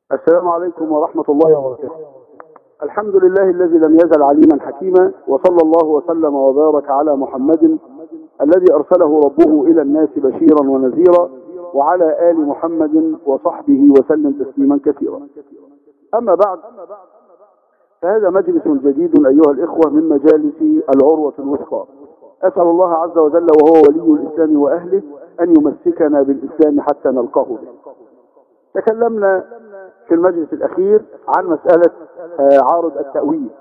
السلام عليكم ورحمة الله وبركاته الحمد لله الذي لم يزل عليما حكيما وصلى الله وسلم وبارك على محمد الذي أرسله ربه إلى الناس بشيرا ونذيرا وعلى آل محمد وصحبه وسلم تسليما كثيرا أما بعد فهذا مجلس جديد أيها الإخوة من مجالس العروة الوثقى أسأل الله عز وجل وهو ولي الإسلام وأهله أن يمسكنا بالإسلام حتى نلقاه به تكلمنا في المجلس الأخير عن مسألة عارض التأويل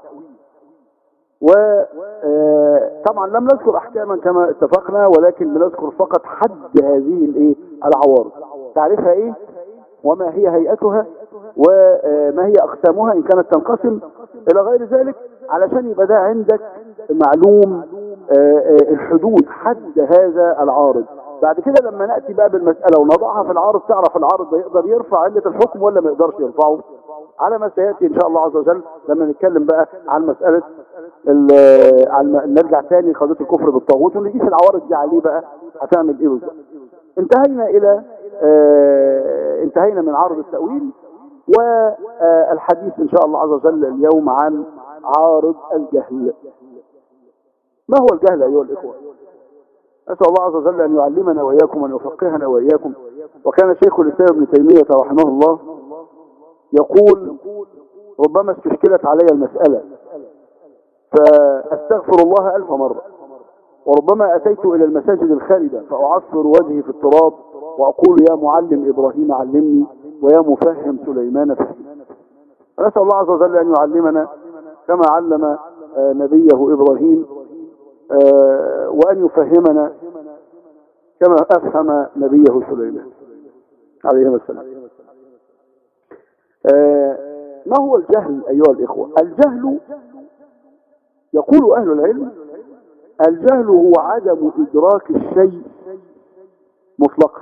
وطبعا لم نذكر أحكاما كما اتفقنا ولكن بنذكر فقط حد هذه الايه العوارض تعرفها ايه وما هي هيئتها وما هي أقسامها إن كانت تنقسم إلى غير ذلك علشان يبقى ده عندك معلوم الحدود حد هذا العارض بعد كده لما نأتي بقى بالمسألة ونضعها في العارض تعرف العارض ده يقدر يرفع علة الحكم ولا ما يقدرش يرفعه على ما سيأتي إن شاء الله عز وجل لما نتكلم بقى عن مسألة عن نرجع تاني لقضية الكفر بالطاغوت ونقيس العوارض دي عليه بقى هتعمل ايه بالظبط انتهينا الى اه انتهينا من عارض التأويل والحديث ان شاء الله عز وجل اليوم عن عارض الجهل ما هو الجهل ايها الاخوه أسأل الله عز وجل أن يعلمنا وإياكم وأن يفقهنا وإياكم وكان شيخ الإسلام ابن تيمية رحمه الله يقول ربما استشكلت علي المسألة فأستغفر الله ألف مرة وربما أتيت إلى المساجد الخالدة فأعصر وجهي في التراب وأقول يا معلم إبراهيم علمني ويا مفهم سليمان فهمني نسأل الله عز وجل أن يعلمنا كما علم نبيه إبراهيم وأن يفهمنا كما أفهم نبيه سليمان عليه السلام ما هو الجهل أيها الإخوة الجهل يقول أهل العلم الجهل هو عدم إدراك الشيء مطلقا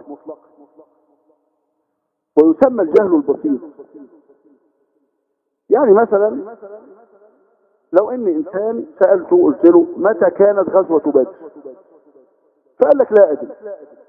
ويسمى الجهل البسيط يعني مثلا لو ان انسان سألته قلت له متى كانت غزوة بدر فقال لك لا ادري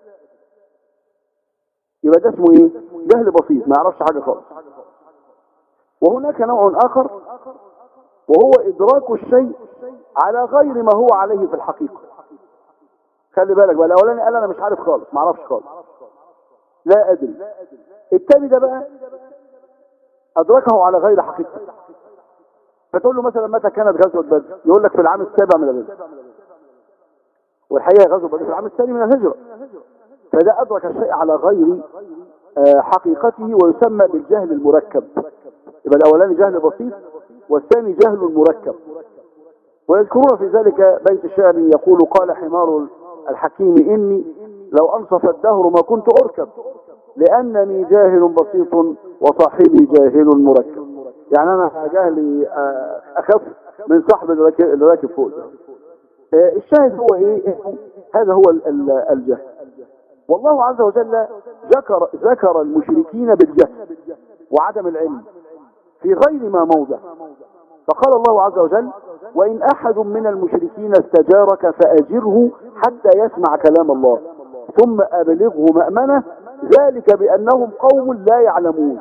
يبقى ده اسمه ايه جهل بسيط ما يعرفش حاجة خالص وهناك نوع اخر وهو ادراك الشيء على غير ما هو عليه في الحقيقة خلي بالك بقى الاولاني قال انا مش عارف خالص ما اعرفش خالص لا ادري التاني ده بقى ادركه على غير حقيقته فتقول له مثلا متى كانت غزوة بدر يقول لك في العام السابع من الهجرة والحقيقة غزوة بدر في العام الثاني من الهجرة فده أدرك الشيء على غير حقيقته ويسمى بالجهل المركب يبقى الأولاني جهل بسيط والثاني جهل مركب ويذكرون في ذلك بيت الشعر يقول قال حمار الحكيم إني لو أنصف الدهر ما كنت أركب لأنني جاهل بسيط وصاحبي جاهل مركب يعني انا جهلي اخف من صاحب اللي راكب فوق الشاهد هو ايه هذا هو الجهل والله عز وجل ذكر ذكر المشركين بالجهل وعدم العلم في غير ما موضع فقال الله عز وجل وإن أحد من المشركين استجارك فأجره حتى يسمع كلام الله ثم أبلغه مأمنه ذلك بأنهم قوم لا يعلمون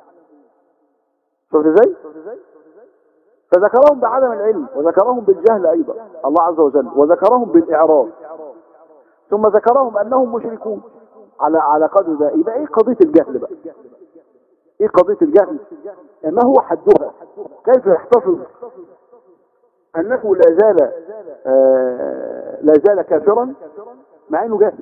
شفت ازاي فذكرهم بعدم العلم وذكرهم بالجهل ايضا الله عز وجل وذكرهم بالاعراض ثم ذكرهم انهم مشركون على على قدر ده يبقى ايه قضيه الجهل بقى ايه قضيه الجهل ما هو حدها كيف يحتفظ انه لا زال آه لا زال كافرا مع انه جاهل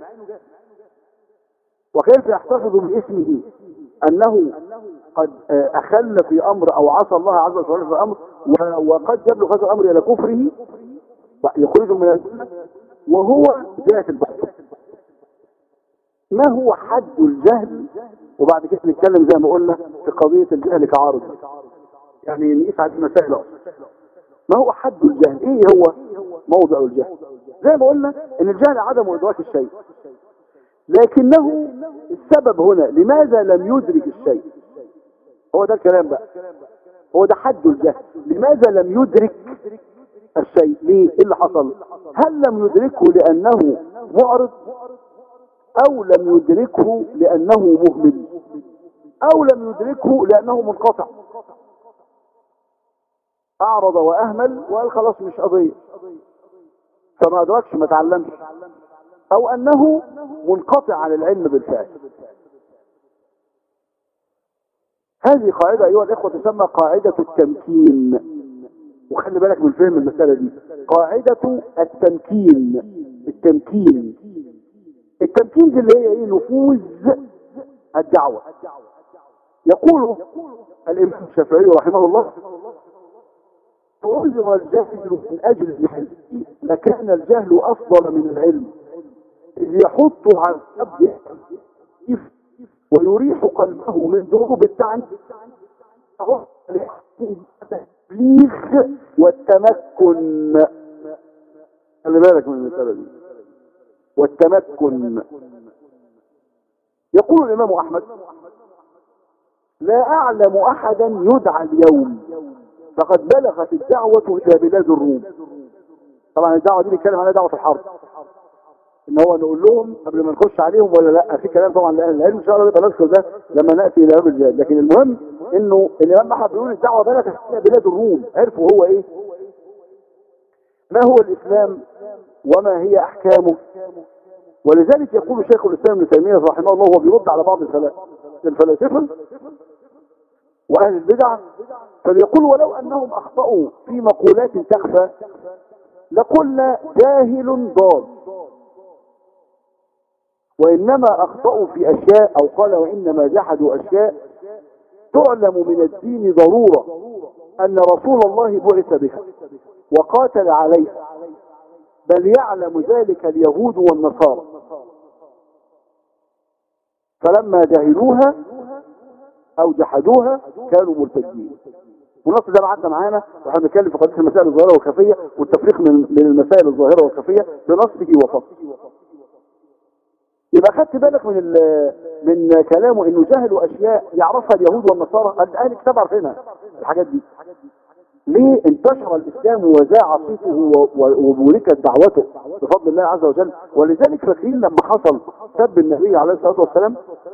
وكيف يحتفظ باسمه انه قد اخل في امر او عصى الله عز وجل في امر وقد يبلغ هذا الامر الى كفره يخرجه من الجنه وهو ذات البحث ما هو حد الجهل وبعد كده نتكلم زي ما قلنا في قضية الجهل كعارض يعني نقيس على المسائل ما هو حد الجهل ايه هو موضع الجهل زي ما قلنا ان الجهل عدم ادراك الشيء لكنه السبب هنا لماذا لم يدرك الشيء هو ده الكلام بقى هو ده حد الجهل لماذا لم يدرك الشيء ليه ايه اللي حصل هل لم يدركه لانه معرض او لم يدركه لانه مهمل او لم يدركه لانه منقطع اعرض واهمل وقال خلاص مش قضية فما ادركش ما تعلمش او انه منقطع عن العلم بالفعل هذه قاعدة ايها الاخوة تسمى قاعدة التمكين وخلي بالك من فهم المسألة دي قاعدة التمكين التمكين التمكين دي اللي هي ايه نفوذ الدعوة يقول الامام الشافعي رحمه الله أعذر الجهل من أجل الجهل لكان الجهل أفضل من العلم إذ يحط على الأبد ويريح قلبه من ذنوب التعب التبليغ والتمكن خلي بالك من المسألة دي والتمكن يقول الإمام أحمد لا أعلم أحدا يدعى اليوم فقد بلغت الدعوة إلى بلاد الروم طبعا الدعوة دي بيتكلم عنها دعوة الحرب ان هو نقول لهم قبل ما نخش عليهم ولا لا في كلام طبعا لاهل العلم ان شاء الله نبقى نذكر ده لما ناتي الى باب الجهاد لكن المهم انه الامام احمد بيقول الدعوه بلغت الى بلاد الروم عرفوا هو ايه ما هو الاسلام وما هي احكامه ولذلك يقول شيخ الاسلام ابن تيميه رحمه الله وهو بيرد على بعض الفلاسفه واهل البدع فبيقول ولو انهم اخطاوا في مقولات تخفى لقلنا جاهل ضال وإنما أخطأوا في أشياء أو قال وإنما جحدوا أشياء تعلم من الدين ضرورة أن رسول الله بعث بها وقاتل عليها بل يعلم ذلك اليهود والنصارى فلما جهلوها أو جحدوها كانوا مرتدين والنص ده بعدنا معانا واحنا بنتكلم في قضيه المسائل الظاهره والخفيه والتفريق من من المسائل الظاهره والخفيه بنصه وفصله يبقى خدت بالك من من كلامه انه جهلوا اشياء يعرفها اليهود والنصارى اهل الكتاب عارفينها الحاجات دي ليه انتشر الاسلام وذاع صيته وبوركت دعوته بفضل الله عز وجل ولذلك فاكرين لما حصل سب النبي عليه الصلاه والسلام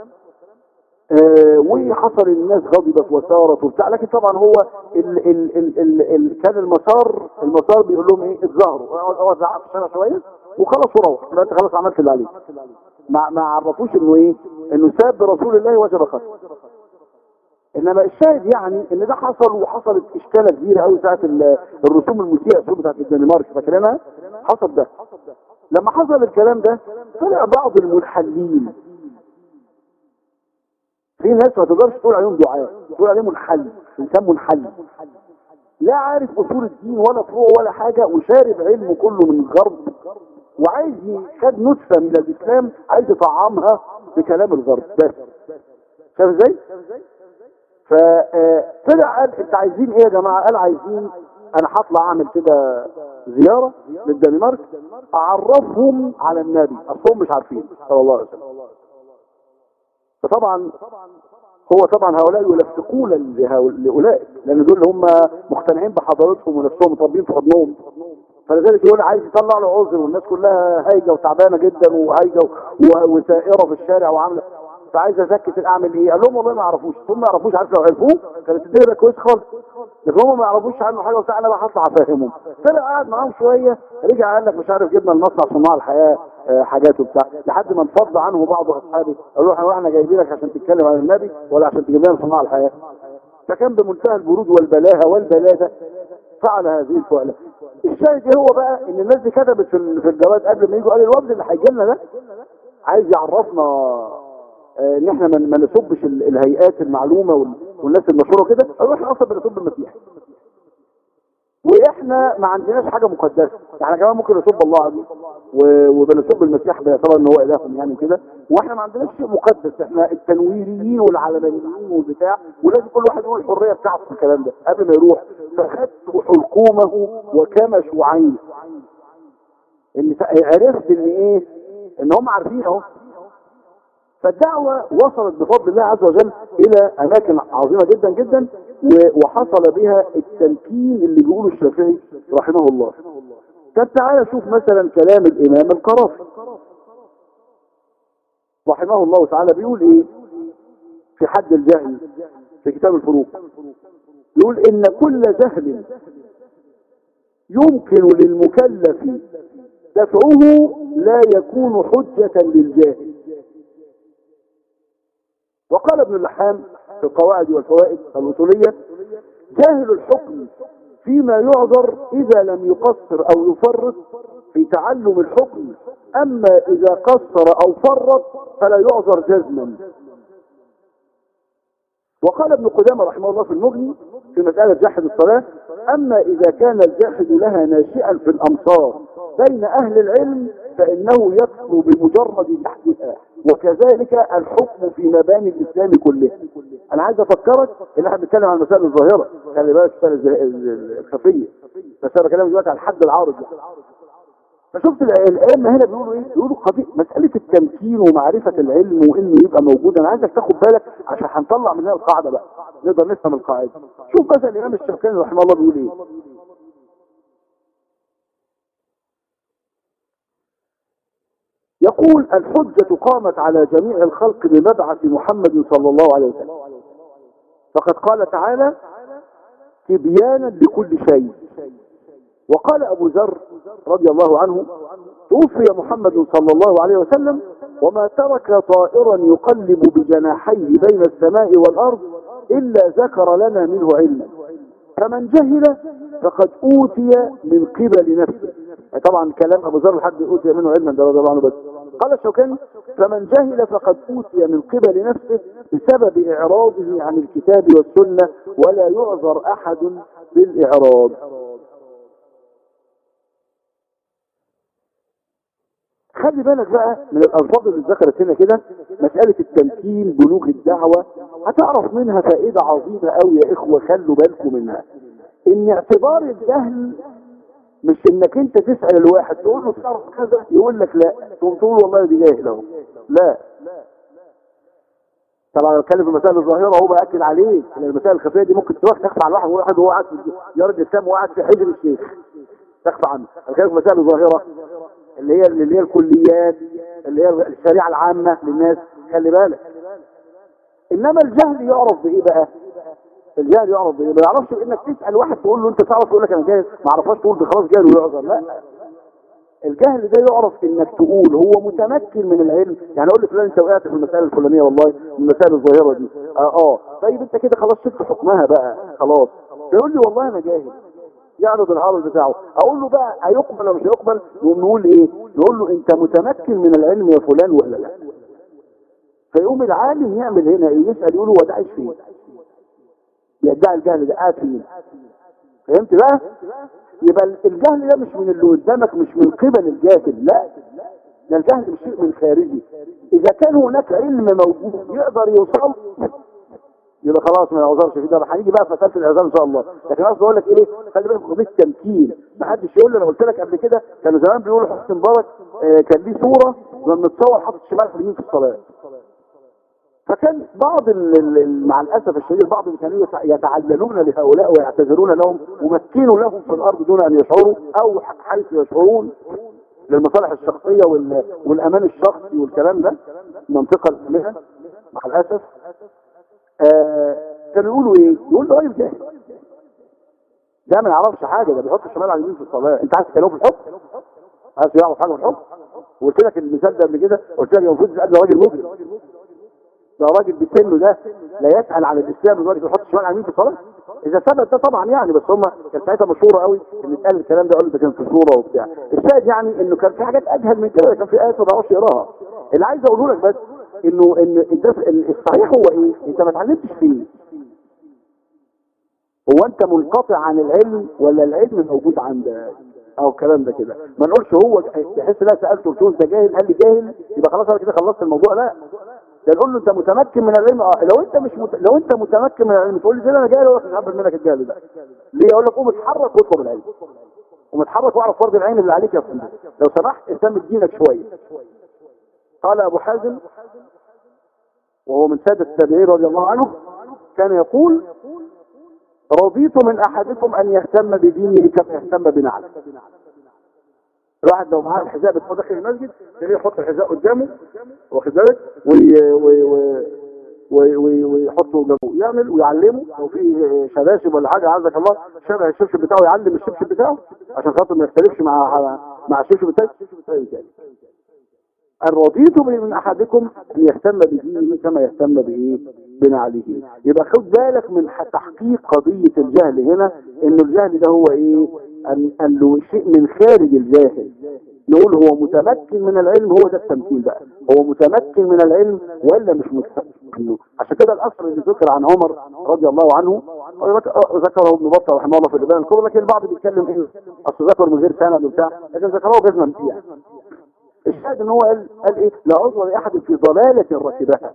آه وحصل الناس غضبت وسارت وبتاع لكن طبعا هو ال ال ال ال ال كان المسار المسار بيقول لهم ايه اتظاهروا اقعد زعق في الشارع شويه وخلاص وروح يبقى انت خلاص عملت اللي عليك ما ما عرفوش انه ايه انه ساب رسول الله وجب قتله انما الشاهد يعني ان ده حصل وحصلت اشكاله كبيره قوي ساعه الرسوم المسيئه السوق بتاعت الدنمارك فاكرينها حصل ده لما حصل الكلام ده طلع بعض المنحلين في ناس ما تقدرش تقول عليهم دعاء تقول عليهم منحل انسان منحل لا عارف اصول الدين ولا فروع ولا حاجه وشارب علمه كله من الغرب وعايز خد نسخة من الإسلام عايز يطعمها بكلام الغرب بس شايف ازاي؟ فطلع قال انت عايزين ايه يا جماعة قال عايزين انا هطلع اعمل كده زيارة للدنمارك اعرفهم على النبي اصلهم مش عارفين صلى الله عليه وسلم فطبعا هو طبعا هؤلاء يلفقون لأولئك لان دول هم مقتنعين بحضارتهم ونفسهم مطبين في حضنهم فلذلك يقول عايز يطلع له عذر والناس كلها هايجه وتعبانه جدا وهايجه وسائره في الشارع وعامله فعايز ازكت اعمل ايه قال لهم والله ما يعرفوش ثم ما يعرفوش عارف لو عرفوه كانت الدنيا كويس خالص لكن هم ما يعرفوش عنه حاجه وبتاع انا بقى هطلع افهمهم طلع قاعد معاهم شويه رجع قال لك مش عارف جبنا المصنع صناع الحياه آه حاجات وبتاع لحد ما انفض عنه بعض اصحابي قالوا له احنا جايبينك عشان تتكلم عن النبي ولا عشان تجيب لنا صناع الحياه فكان بمنتهى البرود والبلاهه والبلاده فعل هذه الفعلة الشاهد هو بقى ان الناس دي كتبت في الجواز قبل ما يجوا قال الوفد اللي هيجي لنا ده عايز يعرفنا اه ان احنا ما نسبش الهيئات المعلومة والناس المشهورة كده قالوا احنا اصلا بنسب المسيح واحنا ما عندناش حاجة مقدسة احنا كمان ممكن نسب الله عزيز وبنسب المسيح باعتبار ان هو الههم يعني كده واحنا ما عندناش شيء مقدس احنا التنويريين والعلمانيين والبتاع ولازم كل واحد يقول الحريه بتاعته في الكلام ده قبل ما يروح فخدت حلقومه وكمشوا عينه ان عرفت ان ايه ان هم عارفين اهو فالدعوة وصلت بفضل الله عز وجل الى اماكن عظيمة جدا جدا وحصل بها التمكين اللي بيقوله الشافعي رحمه الله طب تعالى شوف مثلا كلام الامام القرافي رحمه الله تعالى بيقول ايه في حد الجهل في كتاب الفروق يقول ان كل جهل يمكن للمكلف دفعه لا يكون حجة للجاهل وقال ابن اللحام في القواعد والفوائد الوصولية جاهل الحكم فيما يعذر إذا لم يقصر أو يفرط في تعلم الحكم أما إذا قصر أو فرط فلا يعذر جزما وقال ابن قدامة رحمه الله في المغني في مسألة جحد الصلاة أما إذا كان الجاحد لها ناشئا في الأمصار بين أهل العلم فإنه يكفر بمجرد جحدها وكذلك الحكم في مباني الإسلام كله أنا عايز أفكرك إن احنا بنتكلم عن المسائل الظاهرة خلي بالك المسائل الخفية بس أنا بكلمك دلوقتي عن الحد العارض فشفت الائمه هنا بيقولوا ايه بيقولوا قضيه مساله التمكين ومعرفه العلم وانه يبقى موجود انا عايزك تاخد بالك عشان هنطلع منها القاعده بقى نقدر نفهم القاعده شوف مثلا الامام الشوكاني رحمه الله بيقول ايه يقول الحجة قامت على جميع الخلق بمبعث محمد صلى الله عليه وسلم فقد قال تعالى تبيانا لكل شيء وقال أبو ذر رضي الله عنه توفي محمد صلى الله عليه وسلم وما ترك طائرا يقلب بجناحيه بين السماء والأرض إلا ذكر لنا منه علما فمن جهل فقد أوتي من قبل نفسه طبعا كلام أبو ذر الحد أوتي منه علما ده رضي الله عنه بس قال الشوكاني فمن جهل فقد أوتي من قبل نفسه بسبب إعراضه عن الكتاب والسنة ولا يعذر أحد بالإعراض خلي بالك بقى من الألفاظ اللي ذكرت هنا كده مسألة التمكين بلوغ الدعوة هتعرف منها فائدة عظيمة قوي يا إخوة خلوا بالكم منها إن اعتبار الجهل مش إنك أنت تسأل الواحد تقول له تعرف كذا يقول لك لا تقوم تقول والله دي جاهل أهو لا طبعا بتكلم في المسائل الظاهره هو باكد عليك ان المسائل الخفيه دي ممكن تروح تخفى على واحد واحد وهو قاعد يرد الاسلام وقاعد في حجر الشيخ تخفى عنه بتكلم في المسائل الظاهره اللي هي اللي هي الكليات اللي هي الشريعه العامه للناس خلي بالك انما الجهل يعرف بايه بقى الجهل يعرف بايه ما يعرفش انك تسال واحد تقول له انت تعرف يقول لك انا جاهل ما اعرفهاش تقول ده خلاص جاهل ويعذر لا الجهل ده يعرف انك تقول هو متمكن من العلم يعني اقول لفلان انت وقعت في المسائل الفلانيه والله من المسائل الظاهره دي اه, آه. طيب انت كده خلاص شفت حكمها بقى خلاص يقول لي والله انا جاهل يعرض العرض بتاعه اقول له بقى هيقبل ولا مش هيقبل نقوم نقول ايه نقول له انت متمكن من العلم يا فلان ولا لا فيقوم العالم يعمل هنا ايه يسال يقول هو ده عايش فين يدعي الجهل ده قاعد فين فهمت بقى يبقى الجهل ده مش من اللي قدامك مش من قبل الجاهل لا ده الجهل مش شيء من خارجي اذا كان هناك علم موجود يقدر يوصل يبقى خلاص ما يعذرش في ده هنيجي بقى في مساله الاعذار ان شاء الله لكن قصدي اقول لك ايه خلي بالك قضيه التمكين ما حدش يقول لي انا قلت لك قبل كده كانوا زمان بيقولوا حسن مبارك آه كان ليه صوره لما متصور حاطط شمال في اليمين في الصلاه فكان بعض ال ال مع الاسف الشديد بعض كانوا يتعللون لهؤلاء ويعتذرون لهم ومكنوا لهم في الارض دون ان يشعروا او حيث يشعرون للمصالح الشخصيه والامان الشخصي والكلام ده المنطقه الاسلاميه مع الاسف آه كانوا يقولوا ايه يقول له راجل جاهل ده ما يعرفش حاجه ده بيحط الشمال على اليمين في الصلاه انت عايز تكلمه في الحكم عايز يعرف حاجه في الحكم وقلت لك المثال ده قبل كده قلت لك المفروض تسال راجل مجرم ده راجل بسنه ده لا يسال عن الاسلام لدرجه يحط الشمال على اليمين في الصلاه اذا ثبت ده طبعا يعني بس هم كان ساعتها مشهوره قوي ان اتقال الكلام ده قالوا ده كان في صوره وبتاع الشاهد يعني انه كان في حاجات اجهل من كده كان في ايات ما بعرفش يقراها اللي عايز اقوله لك بس انه ان الصحيح هو ايه انت ما اتعلمتش فيه هو انت منقطع عن العلم ولا العلم موجود عندك او الكلام ده كده ما نقولش هو بحيث لا سالته قلت له انت جاهل قال لي جاهل يبقى خلاص انا كده خلصت الموضوع لا ده نقول له انت متمكن من العلم اه لو انت مش مت... لو انت متمكن من العلم تقول لي زي انا جاهل ولا مش هقبل منك الجهل ده ليه اقول لك قوم اتحرك واطلب العلم قوم اتحرك واعرف فرض العين اللي عليك يا فندم لو سمحت اهتم بدينك شويه قال ابو حازم وهو من سادة التابعين رضي الله عنه كان يقول رضيت من احدكم ان يهتم بدينه كما يهتم بنعله الواحد لو معاه الحذاء بتاعه داخل المسجد تلاقيه يحط الحذاء قدامه واخد بالك وي... وي... وي... وي- وي- ويحطه جنبه يعمل ويعلمه لو في شباشب ولا حاجه عزك الله شبه الشبشب بتاعه يعلم الشبشب بتاعه عشان خاطر ما يختلفش مع مع الشبشب التاني ان رضيتم من احدكم ان يهتم بدينه كما يهتم بايه بنعله يبقى خد بالك من ح- تحقيق قضيه الجهل هنا ان الجهل ده هو ايه ان ان له شيء من خارج الجاهل نقول هو متمكن من العلم هو ده التمكين بقى هو متمكن من العلم ولا مش متمكن منه عشان كده الاثر اللي ذكر عن عمر رضي الله عنه ذك- ذكره ابن بطه رحمه الله في الابان الكبرى لكن البعض بيتكلم ايه اصل ذكر من غير سند وبتاع لكن ذكره جزما فيها الشاهد ان هو قال قال ايه لا عذر لاحد في ضلاله ركبها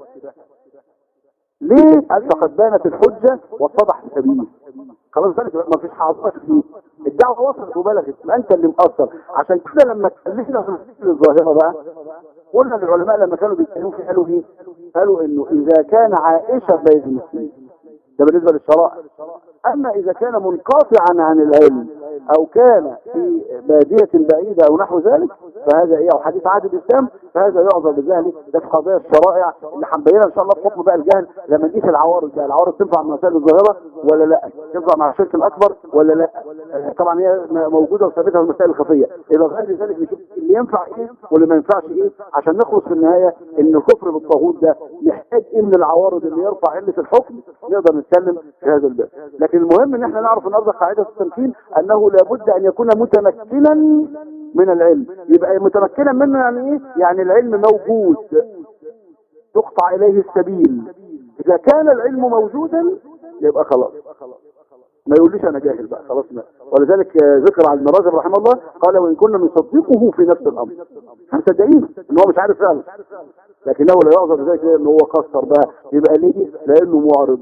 ليه قال فقد بانت الحجه واتضح السبيل خلاص بالك ما فيش حاضرات فيه الدعوه وصلت وبلغت يبقى انت اللي مقصر عشان كده لما اتكلمنا في المسائل الظاهره بقى قلنا للعلماء لما كانوا بيتكلموا في قالوا ايه قالوا انه اذا كان عائشه بين المسلمين ده بالنسبه للشرائع اما اذا كان منقطعا عن العلم او كان في بادية بعيدة او نحو ذلك فهذا ايه او حديث عهد الاسلام فهذا يعذر بالجهل ده في قضايا الشرائع اللي هنبينها ان شاء الله في حكم بقى الجهل لما نجيش العوارض بقى العوارض تنفع مع المسائل الظاهرة ولا لا تنفع مع الشرك الاكبر ولا لا آه، طبعا هي موجودة وثابتة في المسائل الخفية الى غير ذلك نشوف اللي ينفع ايه واللي ما ينفعش ايه عشان نخلص في النهاية ان الكفر بالطاغوت ده محتاج ايه من العوارض اللي يرفع علة الحكم نقدر نتكلم في هذا الباب لكن المهم ان احنا نعرف النهارده قاعدة التمكين انه لابد ان يكون متمكنا من العلم يبقى متمكنا منه يعني ايه يعني العلم موجود تقطع اليه السبيل اذا كان العلم موجودا يبقى خلاص ما يقوليش انا جاهل بقى خلاص ما. ولذلك آه، ذكر عن ابن رجب رحمه الله قال وان كنا نصدقه في نفس الامر احنا مصدقين ان هو مش عارف فعلا لكنه لا يعذر بذلك ان هو قصر بقى يبقى ليه لانه معرض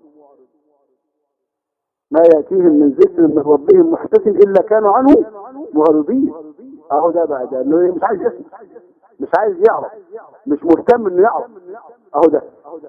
ما يأتيهم من ذكر من ربهم محتسب إلا كانوا عنه معرضين أهو ده بقى ده إنه مش عايز يسمع مش عايز يعرف مش مهتم إنه يعرف أهو ده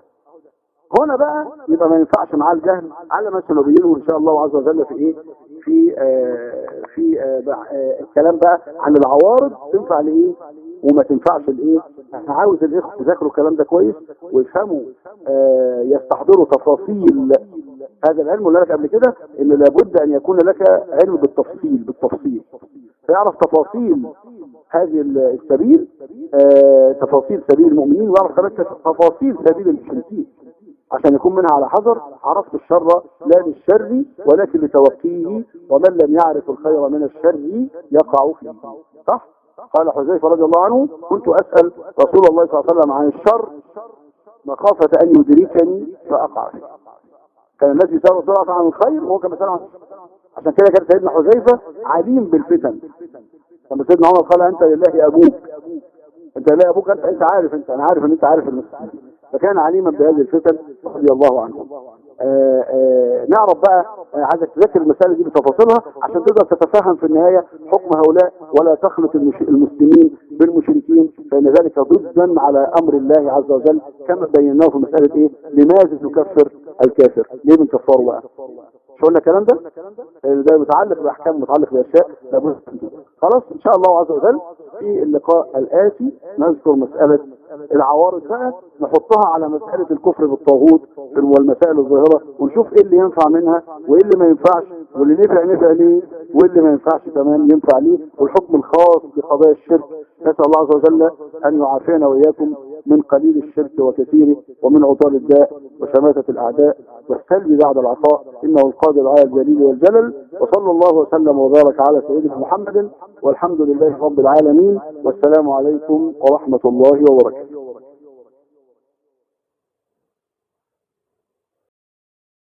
هنا بقى يبقى ما ينفعش معاه الجهل على ما سنبينه إن شاء الله عز وجل في إيه في آه في آه بع- آه الكلام بقى عن العوارض تنفع لإيه وما تنفعش لإيه انا عاوز الإخوة يذاكروا الكلام ده كويس ويفهموا آه يستحضروا تفاصيل هذا العلم اللي لك قبل كده ان لابد ان يكون لك علم بالتفصيل بالتفصيل فيعرف تفاصيل هذه السبيل آه تفاصيل سبيل المؤمنين ويعرف كمان تفاصيل سبيل المشركين عشان يكون منها على حذر عرفت الشر لا للشر ولكن لتوقيه ومن لم يعرف الخير من الشر يقع فيه صح قال حذيفه رضي الله عنه كنت اسال رسول الله صلى الله عليه وسلم عن الشر مخافه ان يدركني فاقع فيه كان الناس يسألوا بسرعة عن الخير وهو كان بيسأل عن عشان كده كان سيدنا حذيفة عليم بالفتن لما سيدنا عمر قال انت لله ابوك انت لله ابوك انت انت عارف انت انا عارف ان انت عارف المسلمين فكان عليما بهذه الفتن رضي الله عنه آآ آآ نعرف بقى آه، عايزك تذكر المسألة دي بتفاصيلها عشان تقدر تتفهم في النهاية حكم هؤلاء ولا تخلط المش... المسلمين بالمشركين فإن ذلك ضدا على أمر الله عز وجل كما بيناه في مسألة إيه لماذا نكفر الكافر ليه بنكفره بقى مش قلنا الكلام ده ده متعلق بأحكام متعلق بأشياء لابد خلاص إن شاء الله عز وجل في اللقاء الآتي نذكر مسألة العوارض بقى نحطها على مسألة الكفر بالطاغوت والمسائل الظاهرة ونشوف ايه اللي ينفع منها وايه اللي ما ينفعش واللي نفع نفع ليه واللي ما ينفعش كمان ينفع ليه والحكم الخاص بقضايا الشرك نسأل الله عز وجل أن يعافينا وإياكم من قليل الشرك وكثيره ومن عطال الداء وشماتة الأعداء والسلب بعد العطاء إنه القادر على الجليل والجلل وصلى الله وسلم وبارك على سيدنا محمد والحمد لله رب العالمين والسلام عليكم ورحمة الله وبركاته